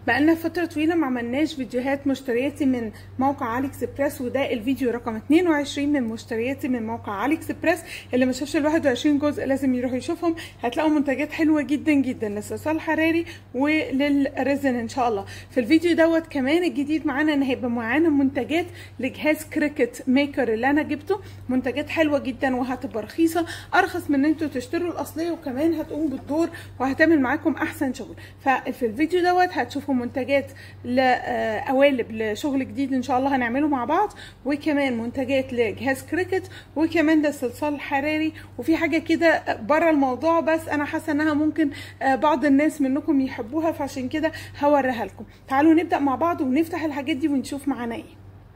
بقالنا فترة طويلة ما عملناش فيديوهات مشترياتي من موقع علي اكسبريس وده الفيديو رقم 22 من مشترياتي من موقع علي اكسبريس اللي ما شافش ال 21 جزء لازم يروح يشوفهم هتلاقوا منتجات حلوة جدا جدا للصلصال الحراري وللريزن ان شاء الله في الفيديو دوت كمان الجديد معانا ان هيبقى معانا منتجات لجهاز كريكت ميكر اللي انا جبته منتجات حلوة جدا وهتبقى رخيصة ارخص من ان انتوا تشتروا الاصلية وكمان هتقوم بالدور وهتعمل معاكم احسن شغل ففي الفيديو دوت هتشوفوا منتجات لقوالب لشغل جديد ان شاء الله هنعمله مع بعض وكمان منتجات لجهاز كريكت وكمان للصلصال الحراري وفي حاجه كده بره الموضوع بس انا حاسه انها ممكن بعض الناس منكم يحبوها فعشان كده هوريها لكم تعالوا نبدا مع بعض ونفتح الحاجات دي ونشوف معانا ايه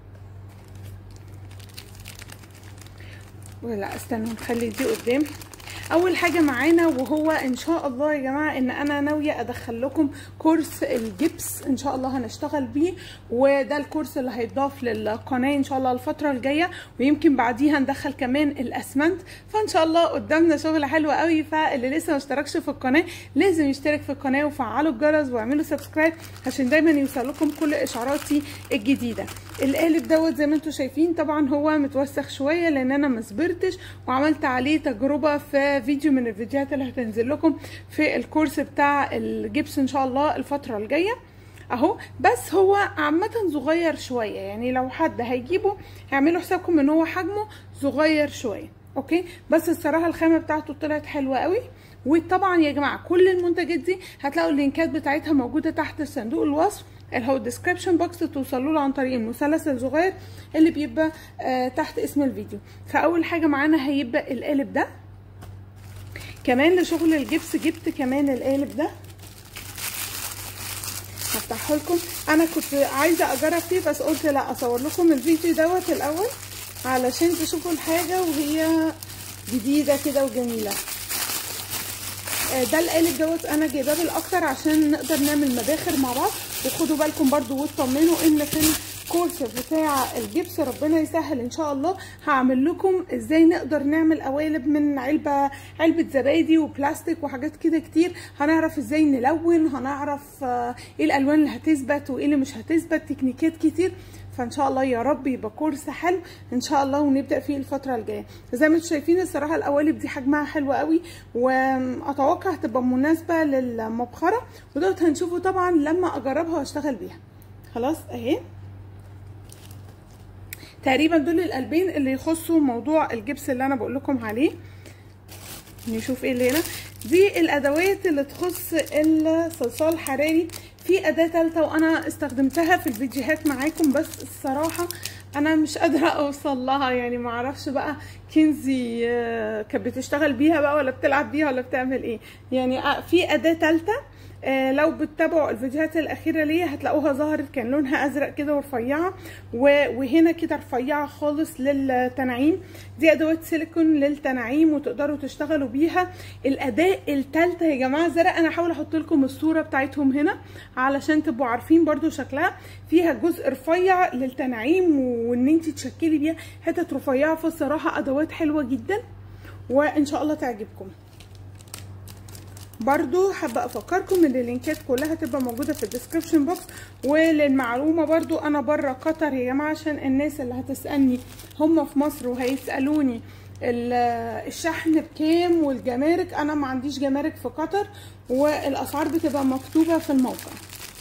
ولا استنوا نخلي دي قدام اول حاجه معانا وهو ان شاء الله يا جماعه ان انا ناويه ادخل لكم كورس الجبس ان شاء الله هنشتغل بيه وده الكورس اللي هيتضاف للقناه ان شاء الله الفتره الجايه ويمكن بعديها ندخل كمان الاسمنت فان شاء الله قدامنا شغل حلو قوي فاللي لسه ما اشتركش في القناه لازم يشترك في القناه وفعلوا الجرس واعملوا سبسكرايب عشان دايما يوصل لكم كل اشعاراتي الجديده القالب دوت زي ما انتم شايفين طبعا هو متوسخ شويه لان انا ما صبرتش وعملت عليه تجربه في فيديو من الفيديوهات اللي هتنزل لكم في الكورس بتاع الجبس ان شاء الله الفتره الجايه اهو بس هو عامه صغير شويه يعني لو حد هيجيبه اعملوا حسابكم ان هو حجمه صغير شويه اوكي بس الصراحه الخامه بتاعته طلعت حلوه قوي وطبعا يا جماعه كل المنتجات دي هتلاقوا اللينكات بتاعتها موجوده تحت صندوق الوصف اللي هو الديسكريبشن بوكس توصلوا له عن طريق المثلث الصغير اللي بيبقى آه تحت اسم الفيديو فاول حاجه معانا هيبقى القالب ده كمان لشغل الجبس جبت كمان القالب ده هفتحه لكم انا كنت عايزه اجرب فيه بس قلت لا اصور لكم الفيديو دوت الاول علشان تشوفوا الحاجه وهي جديده كده وجميله ده القالب دوت انا جايباه بالاكتر عشان نقدر نعمل مباخر مع بعض وخدوا بالكم برضو واطمنوا ان في الكورس بتاع الجبس ربنا يسهل ان شاء الله هعمل لكم ازاي نقدر نعمل قوالب من علبه علبه زبادي وبلاستيك وحاجات كده كتير هنعرف ازاي نلون هنعرف ايه الالوان اللي هتثبت وايه اللي مش هتثبت تكنيكات كتير فان شاء الله يا رب يبقى كورس حلو ان شاء الله ونبدا فيه الفتره الجايه زي ما انتم شايفين الصراحه القوالب دي حجمها حلو قوي واتوقع هتبقى مناسبه للمبخره ودوت هنشوفه طبعا لما اجربها واشتغل بيها خلاص اهي تقريبا دول القلبين اللي يخصوا موضوع الجبس اللي انا بقول لكم عليه نشوف ايه اللي هنا دي الادوات اللي تخص الصلصال الحراري في اداه ثالثه وانا استخدمتها في الفيديوهات معاكم بس الصراحه انا مش قادره اوصل لها يعني ما اعرفش بقى كنزي كانت بتشتغل بيها بقى ولا بتلعب بيها ولا بتعمل ايه يعني في اداه ثالثه آه لو بتتابعوا الفيديوهات الاخيره ليا هتلاقوها ظهرت كان لونها ازرق كده ورفيعه وهنا كده رفيعه خالص للتنعيم دي ادوات سيليكون للتنعيم وتقدروا تشتغلوا بيها الاداه الثالثه يا جماعه زرق انا هحاول احط لكم الصوره بتاعتهم هنا علشان تبقوا عارفين برده شكلها فيها جزء رفيع للتنعيم وان انت تشكلي بيها حتت رفيعه فالصراحه ادوات حلوه جدا وان شاء الله تعجبكم برضو حابة افكركم ان اللينكات كلها تبقى موجودة في الديسكريبشن بوكس وللمعلومة برضو انا بره قطر يا جماعة عشان الناس اللي هتسألني هم في مصر وهيسألوني الشحن بكام والجمارك انا ما عنديش جمارك في قطر والاسعار بتبقى مكتوبة في الموقع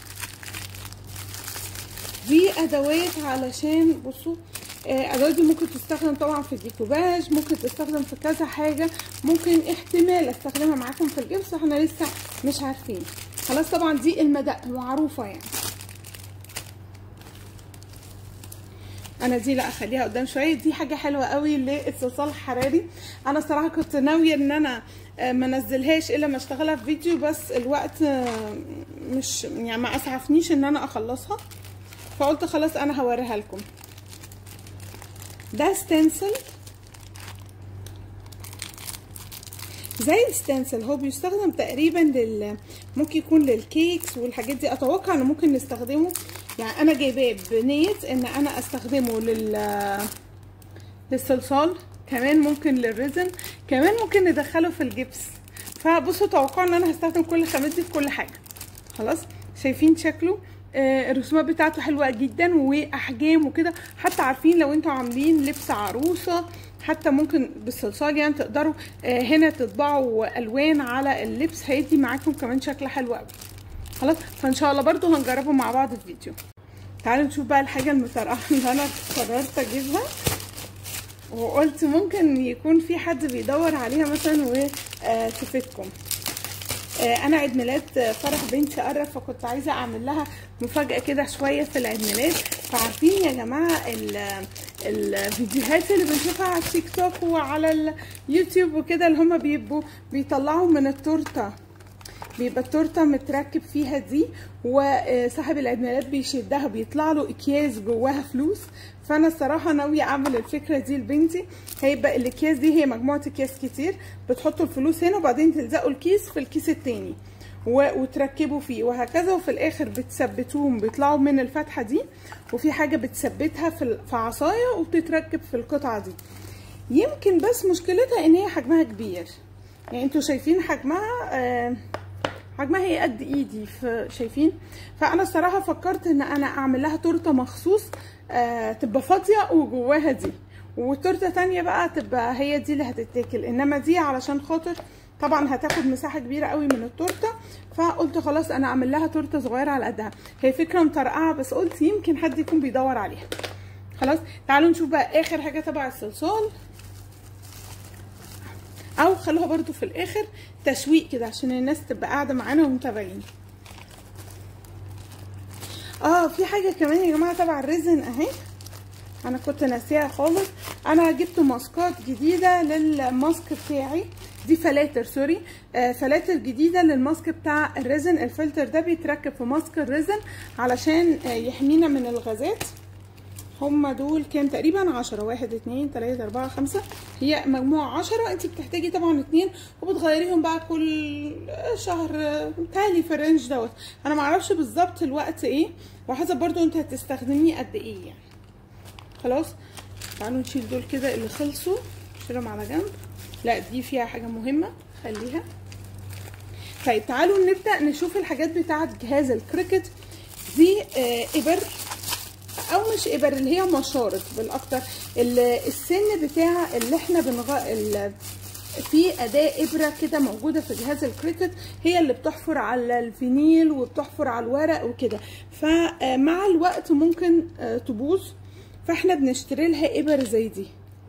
دي ادوات علشان بصوا الادوات دي ممكن تستخدم طبعا في الديكوباج ممكن تستخدم في كذا حاجه ممكن احتمال استخدمها معاكم في الجبس احنا لسه مش عارفين خلاص طبعا دي المدق معروفه يعني انا دي لا اخليها قدام شويه دي حاجه حلوه قوي للصلصال الحراري انا الصراحه كنت ناويه ان انا ما انزلهاش الا ما اشتغلها في فيديو بس الوقت مش يعني ما اسعفنيش ان انا اخلصها فقلت خلاص انا هوريها لكم ده ستنسل زي الستنسل هو بيستخدم تقريبا لل ممكن يكون للكيكس والحاجات دي اتوقع انه ممكن نستخدمه يعني انا جايباه بنيه ان انا استخدمه لل للصلصال كمان ممكن للريزن كمان ممكن ندخله في الجبس فبصوا توقعوا ان انا هستخدم كل الخامات دي في كل حاجه خلاص شايفين شكله آه الرسومات بتاعته حلوه جدا واحجام وكده حتى عارفين لو انتوا عاملين لبس عروسه حتى ممكن بالصلصال يعني تقدروا آه هنا تطبعوا الوان على اللبس هيدي معاكم كمان شكل حلو قوي خلاص فان شاء الله برضو هنجربه مع بعض في فيديو تعالوا نشوف بقى الحاجه المترقعه اللي انا قررت اجيبها وقلت ممكن يكون في حد بيدور عليها مثلا وتفيدكم انا عيد ميلاد فرح بنتي قرب فكنت عايزه اعمل لها مفاجاه كده شويه في العيد ميلاد فعارفين يا جماعه الفيديوهات اللي بنشوفها على التيك توك وعلى اليوتيوب وكده اللي هما بيبقوا بيطلعوا من التورته بيبقى التورته متركب فيها دي وصاحب العيد ميلاد بيشدها بيطلع له اكياس جواها فلوس فانا الصراحه ناويه اعمل الفكره دي لبنتي هيبقى الاكياس دي هي مجموعه اكياس كتير بتحطوا الفلوس هنا وبعدين تلزقوا الكيس في الكيس التاني وتركبوا فيه وهكذا وفي الاخر بتثبتوهم بيطلعوا من الفتحه دي وفي حاجه بتثبتها في في عصايه وبتتركب في القطعه دي يمكن بس مشكلتها ان هي حجمها كبير يعني انتوا شايفين حجمها آه حجمها هي قد ايدي شايفين فانا الصراحه فكرت ان انا اعمل لها تورته مخصوص آه تبقى فاضيه وجواها دي وتورته تانية بقى تبقى هي دي اللي هتتاكل انما دي علشان خاطر طبعا هتاخد مساحه كبيره قوي من التورته فقلت خلاص انا اعمل لها تورته صغيره على قدها هي فكره مطرقعه بس قلت يمكن حد يكون بيدور عليها خلاص تعالوا نشوف بقى اخر حاجه تبع الصلصال او خلوها برضو في الاخر تشويق كده عشان الناس تبقى قاعده معانا ومتابعين اه في حاجه كمان يا جماعه تبع الريزن اهي انا كنت ناسيها خالص انا جبت ماسكات جديده للماسك بتاعي دي فلاتر سوري آه فلاتر جديده للماسك بتاع الريزن الفلتر ده بيتركب في ماسك الريزن علشان آه يحمينا من الغازات هما دول كام تقريبا عشرة واحد اتنين تلاتة اربعة خمسة هي مجموعة عشرة انت بتحتاجي طبعا اتنين وبتغيريهم بقى كل شهر تالي في الرينج دوت انا معرفش بالظبط الوقت ايه وحسب برضو انت هتستخدميه قد ايه يعني خلاص تعالوا نشيل دول كده اللي خلصوا نشيلهم على جنب لا دي فيها حاجة مهمة خليها طيب تعالوا نبدأ نشوف الحاجات بتاعة جهاز الكريكت دي اه ابر او مش ابر اللي هي مشارط بالاكتر السن بتاع اللي احنا بنغ في اداه ابره كده موجوده في جهاز الكريكت هي اللي بتحفر على الفينيل وبتحفر على الورق وكده فمع الوقت ممكن تبوظ فاحنا بنشتري لها ابر زي دي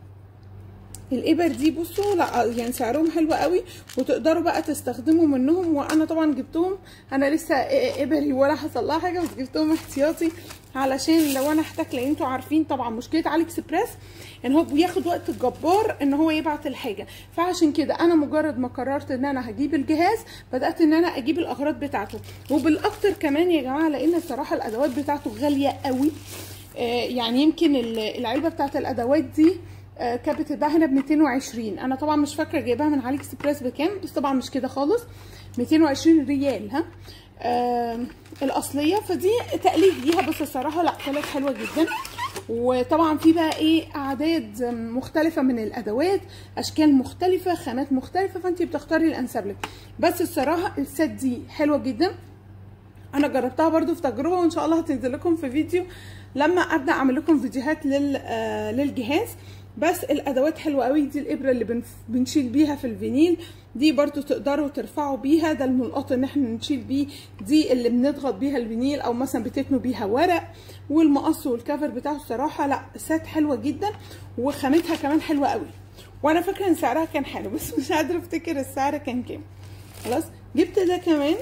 الابر دي بصوا لا يعني سعرهم حلو قوي وتقدروا بقى تستخدموا منهم وانا طبعا جبتهم انا لسه ابري ولا حصل لها حاجه بس جبتهم احتياطي علشان لو انا احتاج لان انتوا عارفين طبعا مشكله علي اكسبريس ان هو بياخد وقت جبار ان هو يبعت الحاجه فعشان كده انا مجرد ما قررت ان انا هجيب الجهاز بدات ان انا اجيب الاغراض بتاعته وبالاكتر كمان يا جماعه لان الصراحه الادوات بتاعته غاليه قوي آه يعني يمكن العلبه بتاعت الادوات دي آه كانت بتتباع هنا ب 220 انا طبعا مش فاكره جايباها من علي اكسبريس بكام بس طبعا مش كده خالص 220 ريال ها آه الاصليه فدي تقليد ليها بس الصراحه لا طلعت حلوه جدا وطبعا في بقى ايه اعداد مختلفه من الادوات اشكال مختلفه خامات مختلفه فانت بتختاري الانسب لك بس الصراحه الست دي حلوه جدا انا جربتها برضو في تجربه وان شاء الله هتنزل لكم في فيديو لما ابدا اعمل لكم فيديوهات لل آه للجهاز بس الادوات حلوه قوي دي الابره اللي بنف... بنشيل بيها في الفينيل دي برضو تقدروا ترفعوا بيها ده الملقط ان احنا نشيل بيه دي اللي بنضغط بيها الفينيل او مثلا بتتنوا بيها ورق والمقص والكفر بتاعه الصراحه لا سات حلوه جدا وخامتها كمان حلوه قوي وانا فاكره ان سعرها كان حلو بس مش قادره افتكر السعر كان كام خلاص جبت ده كمان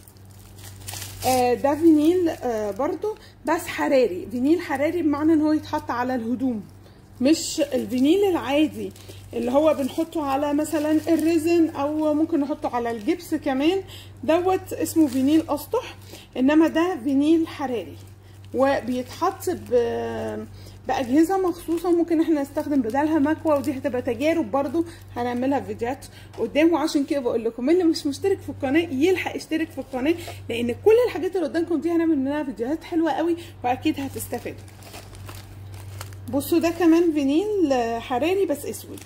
آه ده فينيل آه برضو بس حراري فينيل حراري بمعنى ان هو يتحط على الهدوم مش الفينيل العادي اللي هو بنحطه على مثلا الريزن او ممكن نحطه على الجبس كمان دوت اسمه فينيل اسطح انما ده فينيل حراري وبيتحط باجهزه مخصوصه ممكن احنا نستخدم بدالها مكوى ودي هتبقى تجارب برضو هنعملها فيديوهات قدام وعشان كده بقول لكم اللي مش مشترك في القناه يلحق يشترك في القناه لان كل الحاجات اللي قدامكم دي هنعمل منها فيديوهات حلوه قوي واكيد هتستفادوا بصوا ده كمان فينيل حراري بس اسود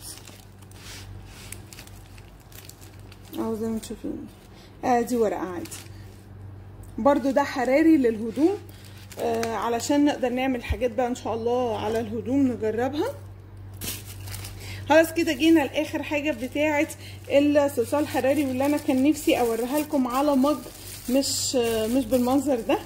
اهو زي ما تشوفين آه دي ورقه عادي برضو ده حراري للهدوم آه علشان نقدر نعمل حاجات بقى ان شاء الله على الهدوم نجربها خلاص كده جينا لاخر حاجه بتاعه الصلصال الحراري واللي انا كان نفسي اوريها لكم على مج مش مش بالمنظر ده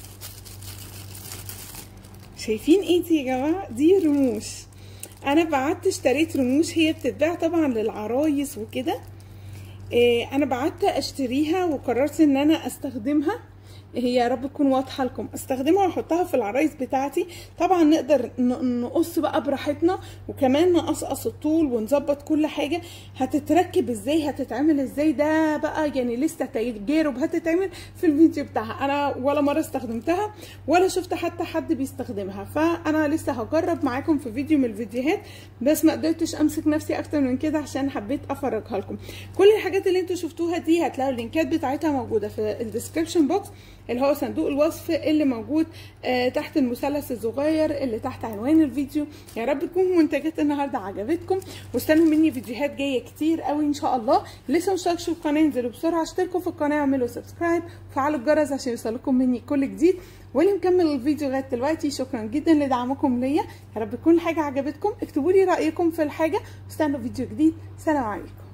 شايفين ايه دي يا جماعه دي رموش انا بعت اشتريت رموش هي بتتباع طبعا للعرايس وكده إيه انا بعت اشتريها وقررت ان انا استخدمها هي يا رب تكون واضحه لكم استخدمها واحطها في العرايس بتاعتي طبعا نقدر نقص بقى براحتنا وكمان نقصقص الطول ونظبط كل حاجه هتتركب ازاي هتتعمل ازاي ده بقى يعني لسه تجارب هتتعمل في الفيديو بتاعها انا ولا مره استخدمتها ولا شفت حتى حد بيستخدمها فانا لسه هجرب معاكم في فيديو من الفيديوهات بس ما قدرتش امسك نفسي اكتر من كده عشان حبيت افرجها لكم كل الحاجات اللي انتوا شفتوها دي هتلاقوا اللينكات بتاعتها موجوده في الديسكربشن بوكس اللي هو صندوق الوصف اللي موجود آه تحت المثلث الصغير اللي تحت عنوان الفيديو يا رب تكون منتجات النهارده عجبتكم واستنوا مني فيديوهات جايه كتير قوي ان شاء الله لسه مشتركش في القناه انزلوا بسرعه اشتركوا في القناه واعملوا سبسكرايب وفعلوا الجرس عشان يوصلكم مني كل جديد واللي مكمل الفيديو لغايه دلوقتي شكرا جدا لدعمكم ليا يا رب تكون الحاجه عجبتكم اكتبوا لي رايكم في الحاجه واستنوا فيديو جديد سلام عليكم